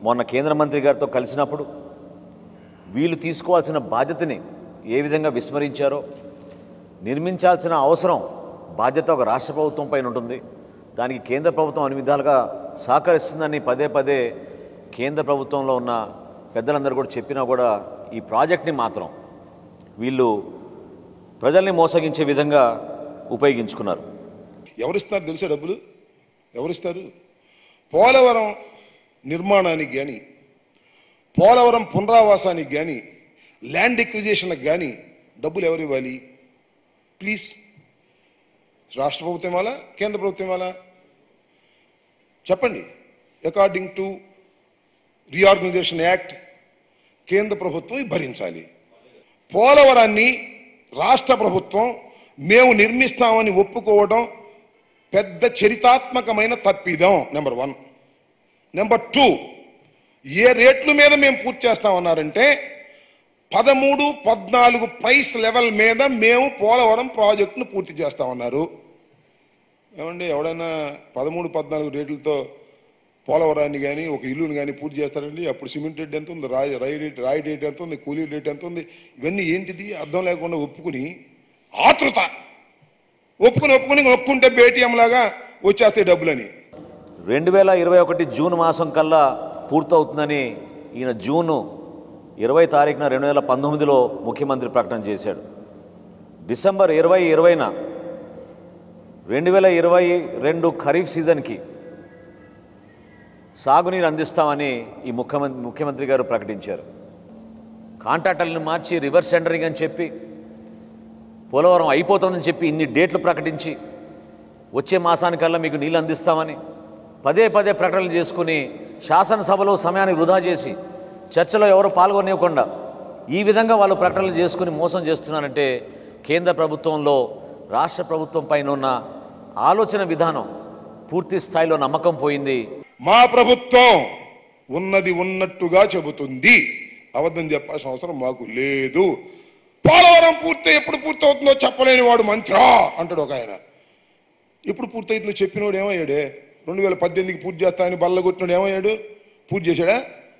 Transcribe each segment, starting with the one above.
మొన్న కేంద్ర మంత్రి గారితో కలిసినప్పుడు వీళ్ళు తీసుకోవాల్సిన బాధ్యతని ఏ విధంగా విస్మరించారో నిర్మించాల్సిన అవసరం బాధ్యత ఒక రాష్ట్ర ప్రభుత్వం పైన ఉంటుంది దానికి కేంద్ర ప్రభుత్వం అన్ని విధాలుగా సహకరిస్తుందని పదే పదే కేంద్ర ప్రభుత్వంలో ఉన్న పెద్దలందరూ కూడా చెప్పినా కూడా ఈ ప్రాజెక్ట్ని మాత్రం వీళ్ళు ప్రజల్ని మోసగించే విధంగా ఉపయోగించుకున్నారు ఎవరిస్తారు తెలుసా డబ్బులు ఎవరిస్తారు పోలవరం నిర్మాణానికి కానీ పోలవరం పునరావాసానికి కానీ ల్యాండ్ ఎక్విజేషన్లకు కానీ డబ్బులు ఎవరు ఇవ్వాలి ప్లీజ్ రాష్ట్ర ప్రభుత్వం ఇవ్వాలా కేంద్ర ప్రభుత్వం ఇవ్వాలా చెప్పండి అకార్డింగ్ టు రీఆర్గనైజేషన్ యాక్ట్ కేంద్ర ప్రభుత్వం భరించాలి పోలవరాన్ని రాష్ట్ర ప్రభుత్వం మేము నిర్మిస్తామని ఒప్పుకోవడం పెద్ద చరితాత్మకమైన తప్పిదం నెంబర్ వన్ నెంబర్ టూ ఏ రేట్ల మీద మేము పూర్తి చేస్తామన్నారంటే పదమూడు పద్నాలుగు ప్రైస్ లెవెల్ మీద మేము పోలవరం ప్రాజెక్టును పూర్తి చేస్తామన్నారు ఏమండి ఎవడైనా పదమూడు పద్నాలుగు రేట్లతో పోలవరాన్ని కానీ ఒక ఇల్లుని కానీ పూర్తి చేస్తారండి అప్పుడు సిమెంట్ రేట్ ఎంత ఉంది రాయి రాయి రేట్ రాయి రేట్ ఎంత ఉంది కూలీ రేట్ ఎంత ఉంది ఇవన్నీ ఏంటిది అర్థం లేకుండా ఒప్పుకుని ఆతృత ఒప్పుకుని ఒప్పుకుని ఒప్పుకుంటే బేటీఎం లాగా వచ్చేస్తాయి డబ్బులని రెండు వేల ఇరవై ఒకటి జూన్ మాసం కల్లా పూర్తవుతుందని ఈయన జూను ఇరవై తారీఖున రెండు వేల పంతొమ్మిదిలో ముఖ్యమంత్రి ప్రకటన చేశాడు డిసెంబర్ ఇరవై ఇరవైన రెండు వేల ఇరవై రెండు ఖరీఫ్ సీజన్కి సాగునీరు అందిస్తామని ఈ ముఖ్యమంత్రి ముఖ్యమంత్రి గారు ప్రకటించారు కాంట్రాక్టర్లను మార్చి రివర్స్ టెండరింగ్ అని చెప్పి పోలవరం అయిపోతుందని చెప్పి ఇన్ని డేట్లు ప్రకటించి వచ్చే మాసానికల్లా మీకు నీళ్ళు అందిస్తామని పదే పదే ప్రకటనలు చేసుకుని శాసనసభలో సమయాన్ని వృధా చేసి చర్చలో ఎవరు పాల్గొనివ్వకుండా ఈ విధంగా వాళ్ళు ప్రకటనలు చేసుకుని మోసం చేస్తున్నారంటే కేంద్ర ప్రభుత్వంలో రాష్ట్ర ప్రభుత్వం పైన ఉన్న ఆలోచన విధానం పూర్తి స్థాయిలో నమ్మకం పోయింది మా ప్రభుత్వం ఉన్నది ఉన్నట్టుగా చెబుతుంది అబద్ధం చెప్పాల్సిన అవసరం మాకు లేదు పోలవరం పూర్తి ఎప్పుడు పూర్తి అవుతుందో చెప్పలేని వాడు మంత్రా అంటాడు ఒక ఆయన ఎప్పుడు పూర్తయితుందో చెప్పినోడు ఏమయ్యాడే రెండు వేల పద్దెనిమిదికి పూర్తి చేస్తానని బల్ల కొట్టినోడు ఏమయ్యాడు పూర్తి చేశాడా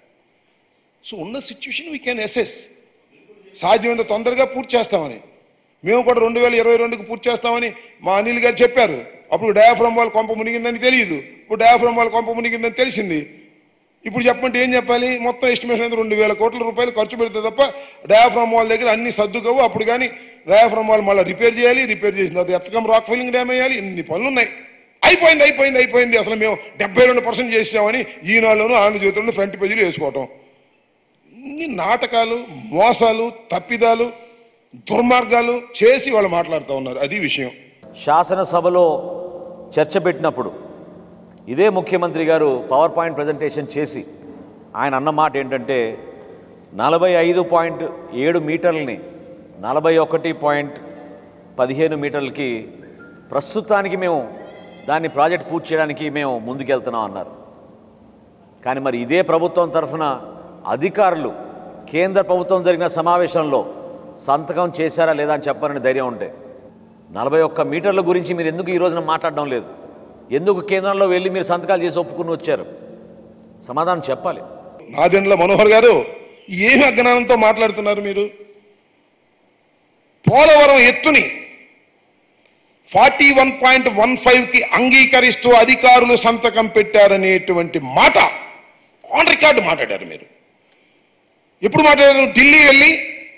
సో ఉన్న సిచ్యువేషన్ వీ క్యాన్ అసెస్ సాధ్యమైనంత తొందరగా పూర్తి చేస్తామని మేము కూడా రెండు వేల ఇరవై రెండుకి పూర్తి చేస్తామని మా అనిల్ గారు చెప్పారు అప్పుడు డయాఫ్రమ్ వాళ్ళ కొంప మునిగిందని తెలియదు ఇప్పుడు డయాఫ్రమ్ వాళ్ళ కొంప మునిగిందని తెలిసింది ఇప్పుడు చెప్పమంటే ఏం చెప్పాలి మొత్తం ఎస్టిమేషన్ అయితే రెండు వేల కోట్ల రూపాయలు ఖర్చు పెడితే తప్ప డయాఫ్రమ్ వాల్ దగ్గర అన్ని సర్దుకోవు అప్పుడు కానీ డయాఫ్రమ్ వాల్ మళ్ళీ రిపేర్ చేయాలి రిపేర్ చేసిన తర్వాత ఎత్తకం రాక్ ఫిల్లింగ్ డ్యామ్ వేయాలి ఇన్ని పనులు ఉన్నాయి అయిపోయింది అయిపోయింది అయిపోయింది అసలు మేము డెబ్బై రెండు పర్సెంట్ చేసామని ఈనాడులోను ఆంధ్రజ్యోతిలోను ఫ్రంట్ పేజీలు వేసుకోవటం ఇన్ని నాటకాలు మోసాలు తప్పిదాలు దుర్మార్గాలు చేసి వాళ్ళు మాట్లాడుతూ ఉన్నారు అది విషయం శాసనసభలో చర్చ పెట్టినప్పుడు ఇదే ముఖ్యమంత్రి గారు పవర్ పాయింట్ ప్రజెంటేషన్ చేసి ఆయన అన్న మాట ఏంటంటే నలభై ఐదు పాయింట్ ఏడు మీటర్లని నలభై ఒకటి పాయింట్ పదిహేను మీటర్లకి ప్రస్తుతానికి మేము దాన్ని ప్రాజెక్ట్ పూర్తి చేయడానికి మేము ముందుకెళ్తున్నాం అన్నారు కానీ మరి ఇదే ప్రభుత్వం తరఫున అధికారులు కేంద్ర ప్రభుత్వం జరిగిన సమావేశంలో సంతకం చేశారా లేదా అని చెప్పాలని ధైర్యం ఉంటే నలభై ఒక్క మీటర్ల గురించి మీరు ఎందుకు ఈ రోజున మాట్లాడడం లేదు ఎందుకు కేంద్రంలో వెళ్ళి మీరు సంతకాలు చేసి ఒప్పుకుని వచ్చారు సమాధానం చెప్పాలి నాదెండ్ల మనోహర్ గారు ఏమి అజ్ఞానంతో మాట్లాడుతున్నారు మీరు పోలవరం ఎత్తుని ఫార్టీ వన్ పాయింట్ వన్ కి అంగీకరిస్తూ అధికారులు సంతకం పెట్టారనేటువంటి మాట ఆన్ రికార్డు మాట్లాడారు మీరు ఎప్పుడు మాట్లాడారు ఢిల్లీ వెళ్ళి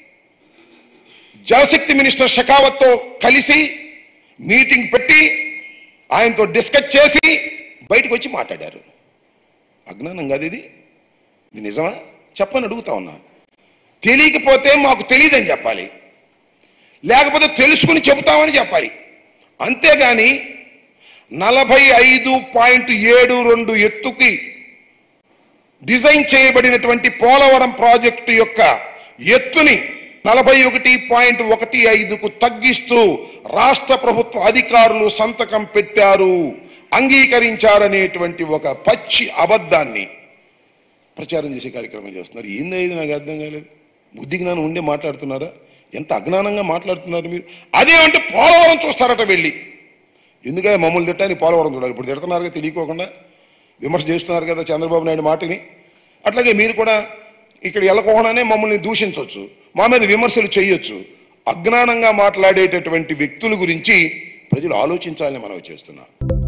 జలశక్తి మినిస్టర్ షెకావత్తో కలిసి మీటింగ్ పెట్టి ఆయనతో డిస్కస్ చేసి బయటకు వచ్చి మాట్లాడారు అజ్ఞానం కాదు ఇది ఇది నిజమా చెప్పని అడుగుతా ఉన్నా తెలియకపోతే మాకు తెలియదని చెప్పాలి లేకపోతే తెలుసుకుని చెబుతామని చెప్పాలి అంతేగాని నలభై ఐదు పాయింట్ ఏడు రెండు ఎత్తుకి డిజైన్ చేయబడినటువంటి పోలవరం ప్రాజెక్టు యొక్క ఎత్తుని నలభై ఒకటి పాయింట్ ఒకటి ఐదుకు తగ్గిస్తూ రాష్ట్ర ప్రభుత్వ అధికారులు సంతకం పెట్టారు అంగీకరించారనేటువంటి ఒక పచ్చి అబద్ధాన్ని ప్రచారం చేసే కార్యక్రమం చేస్తున్నారు ఏంది ఇది నాకు అర్థం కాలేదు బుద్ధి జ్ఞానం ఉండే మాట్లాడుతున్నారా ఎంత అజ్ఞానంగా మాట్లాడుతున్నారు మీరు అదేమంటే పోలవరం చూస్తారట వెళ్ళి ఎందుకంటే మమ్మల్ని తిట్టాని పోలవరం చూడాలి ఇప్పుడు తిడుతున్నారుగా తెలియకోకుండా విమర్శ చేస్తున్నారు కదా చంద్రబాబు నాయుడు మాటని అట్లాగే మీరు కూడా ఇక్కడ ఎలకోహననే మమ్మల్ని దూషించవచ్చు మా మీద విమర్శలు చేయొచ్చు అజ్ఞానంగా మాట్లాడేటటువంటి వ్యక్తుల గురించి ప్రజలు ఆలోచించాలని మనం చేస్తున్నాం